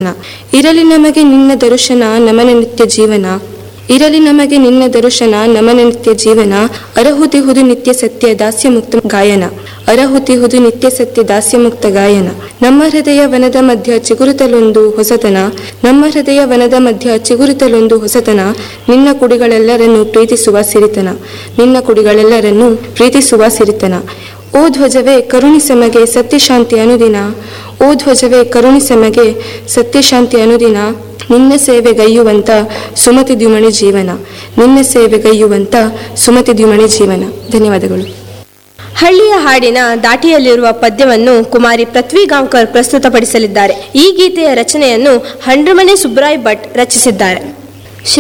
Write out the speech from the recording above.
ಇರಲಿ ನಮಗೆ ನಿನ್ನ ದರ್ಶನ ನಮನ ನಿತ್ಯ ಜೀವನ ಇರಲಿ ನಮಗೆ ನಿನ್ನ ದರ್ಶನ ನಮನ ನಿತ್ಯ ಜೀವನ ಅರಹುತಿಹುದು ನಿತ್ಯ ಸತ್ಯ ದಾಸ್ಯ ಮುಕ್ತ ಗಾಯನ ಅರಹುತಿಹುದು ನಿತ್ಯ ಸತ್ಯ ದಾಸ್ಯ ಮುಕ್ತ ಗಾಯನ ನಮ್ಮ ಹೃದಯ ವನದ ಮಧ್ಯ ಚಿಗುರುತಲೊಂದು ಹೊಸತನ ನಮ್ಮ ಹೃದಯ ವನದ ಮಧ್ಯ ಚಿಗುರುತಲೊಂದು ಹೊಸತನ ನಿನ್ನ ಕುಡಿಗಳೆಲ್ಲರನ್ನು ಪ್ರೀತಿಸುವ ಸಿರಿತನ ನಿನ್ನ ಕುಡಿಗಳೆಲ್ಲರನ್ನು ಪ್ರೀತಿಸುವ ಸಿರಿತನ ಓ ಧ್ವಜವೇ ಕರುಣಿಸಮಗೆ ಸತ್ಯಶಾಂತಿ ಅನುದಿನ ಓ ಧ್ವಜವೇ ಕರುಣಿಸಮಗೆ ಸತ್ಯಶಾಂತಿ ಅನುದಿನ ನಿನ್ನ ಸೇವೆಗೈಯುವಂತ ಸುಮತಿ ದ್ಯುಮಣಿ ಜೀವನ ನಿನ್ನ ಸೇವೆಗೈಯುವಂತ ಸುಮತಿ ದ್ಯುಮಣಿ ಜೀವನ ಧನ್ಯವಾದಗಳು ಹಳ್ಳಿಯ ಹಾಡಿನ ದಾಟಿಯಲ್ಲಿರುವ ಪದ್ಯವನ್ನು ಕುಮಾರಿ ಪೃಥ್ವಿ ಗಾಂವ್ಕರ್ ಪ್ರಸ್ತುತಪಡಿಸಲಿದ್ದಾರೆ ಈ ಗೀತೆಯ ರಚನೆಯನ್ನು ಹಂಡ್ರಮನೆ ಸುಬ್ರಾಯ್ ಭಟ್ ರಚಿಸಿದ್ದಾರೆ